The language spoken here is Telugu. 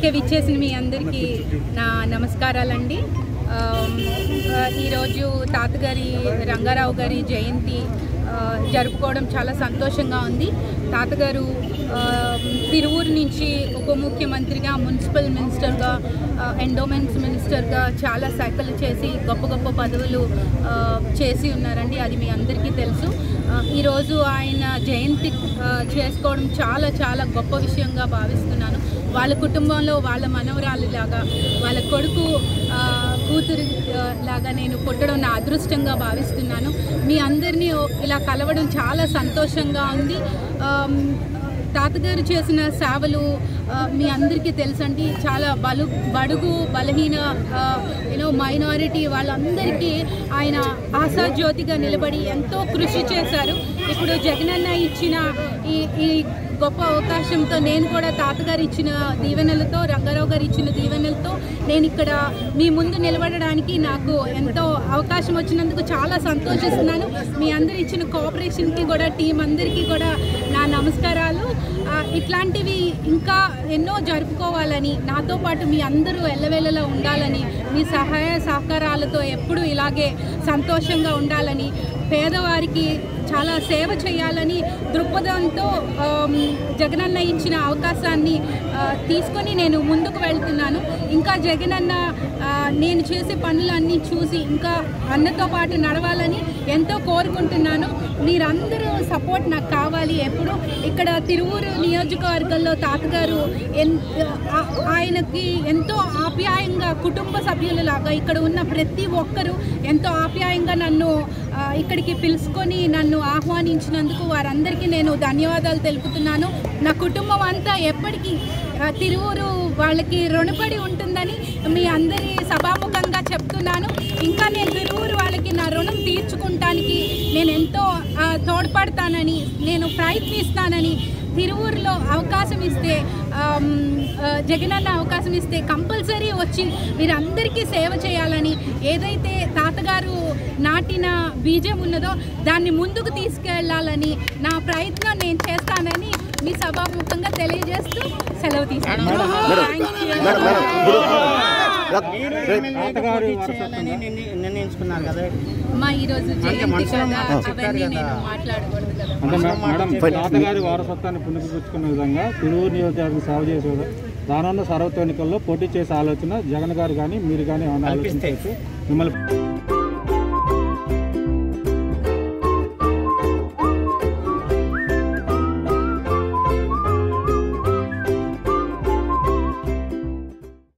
ఇక్కడికి విచ్చేసిన మీ అందరికీ నా నమస్కారాలండి ఆమ్, ఆ, ఈరోజు తాతగారి రంగారావు గారి జయంతి ఆ, జరుపుకోవడం చాలా సంతోషంగా ఉంది తాతగారు ఆ, తిరువూరు నుంచి ఉప ముఖ్యమంత్రిగా మున్సిపల్ మినిస్టర్గా ఆ, ఎండోమెంట్స్ మినిస్టర్గా చాలా శాఖలు చేసి గొప్ప గొప్ప పదవులు ఆ, చేసి ఉన్నారండి అది మీ అందరికీ తెలుసు ఆ, ఈరోజు ఆయన జయంతి ఆ, చేసుకోవడం చాలా చాలా గొప్ప విషయంగా భావిస్తున్నాను వాళ్ళ కుటుంబంలో వాళ్ళ మనవరాలిలాగా వాళ్ళ కొడుకు ఆ, కూతురు ఆ, లాగా నేను పుట్టడం నా అదృష్టంగా భావిస్తున్నాను మీ అందరినీ ఓ- ఇలా కలవడం చాలా సంతోషంగా ఉంది ఆమ్, తాతగారు చేసిన సేవలు ఆ, మీ అందరికీ తెలుసండి చాలా బలు బడుగు బలహీన యూనో మైనారిటీ వాళ్ళందరికీ ఆయన ఆశాజ్యోతిగా నిలబడి ఎంతో కృషి చేశారు ఇప్పుడు జగనన్న ఇచ్చిన ఈ ఈ గొప్ప అవకాశంతో నేను కూడా తాతగారు ఇచ్చిన దీవెనలతో రంగారావు గారు ఇచ్చిన దీవెనలతో నేను ఇక్కడ మీ ముందు నిలబడడానికి నాకు ఎంతో అవకాశం వచ్చినందుకు చాలా సంతోషిస్తున్నాను మీ అందరు ఇచ్చిన కోఆపరేషన్కి కూడా టీం అందరికీ కూడా నా నమస్కారాలు ఆ, ఇట్లాంటివి ఇంకా ఎన్నో జరుపుకోవాలని నాతో పాటు మీ అందరూ ఎల్లవేళలా ఉండాలని మీ సహాయ సహకారాలతో ఎప్పుడూ ఇలాగే సంతోషంగా ఉండాలని పేదవారికి చాలా సేవ చేయాలని దృక్పథంతో ఆమ్, జగనన్న ఇచ్చిన అవకాశాన్ని ఆ, తీసుకొని నేను ముందుకు వెళ్తున్నాను ఇంకా జగనన్న ఆ, నేను చేసే పనులన్నీ చూసి ఇంకా అన్నతో పాటు నడవాలని ఎంతో కోరుకుంటున్నాను మీరందరూ సపోర్ట్ నాకు కావాలి ఎప్పుడు ఇక్కడ తిరువూరు నియోజకవర్గంలో తాతగారు ఎన్ ఆ- ఆయనకి ఎంతో ఆప్యాయంగా కుటుంబ సభ్యులలాగా ఇక్కడ ఉన్న ప్రతి ఒక్కరూ ఎంతో ఆప్యాయంగా నన్ను ఆ, ఇక్కడికి పిలుచుకొని నన్ను ఆహ్వానించినందుకు వారందరికీ నేను ధన్యవాదాలు తెలుపుతున్నాను నా కుటుంబం అంతా ఎప్పటికీ ఆ, తిరువురు వాళ్ళకి రుణపడి ఉంటుందని మీ అందరి సభాముఖంగా చెప్తున్నాను ఇంకా నేను తిరువురు వాళ్ళకి నా రుణం తీర్చుకుంటానికి నేను ఎంతో ఆ, తోడ్పడతానని నేను ప్రయత్నిస్తానని తిరువూరులో అవకాశం ఇస్తే ఆమ్, ఆ, జగనన్న అవకాశం ఇస్తే కంపల్సరీ వచ్చి మీరందరికీ సేవ చేయాలని ఏదైతే తాతగారు నాటిన బీజం ఉన్నదో దాన్ని ముందుకు తీసుకెళ్లాలని నా ప్రయత్నం నేను చేస్తానని మీ సభాముఖంగా తెలియజేస్తూ సెలవు తీసుకుంటాను తాతగారు చేయాలని నిర్ణ- నిర్ణయించుకున్నారు కదా మా ఈరోజు జయంతి మనసులో కదా మాట చెప్పారు అవన్నీ కదా. నేను మాట్లాడకూడదు కదా అంటే మే- మేడం తాతగారి వారసత్వాన్ని పుణుకుపుచ్చుకునే విధంగా తిరువురు నియోజకవర్గం సేవ చేసే విధంగా రానున్న సర్వత్వ ఎన్నికల్లో పోటీ చేసే ఆలోచన జగన్ గారు కానీ మీరు కానీ ఏమైనా ఆలోచించవచ్చు మిమ్మల్ని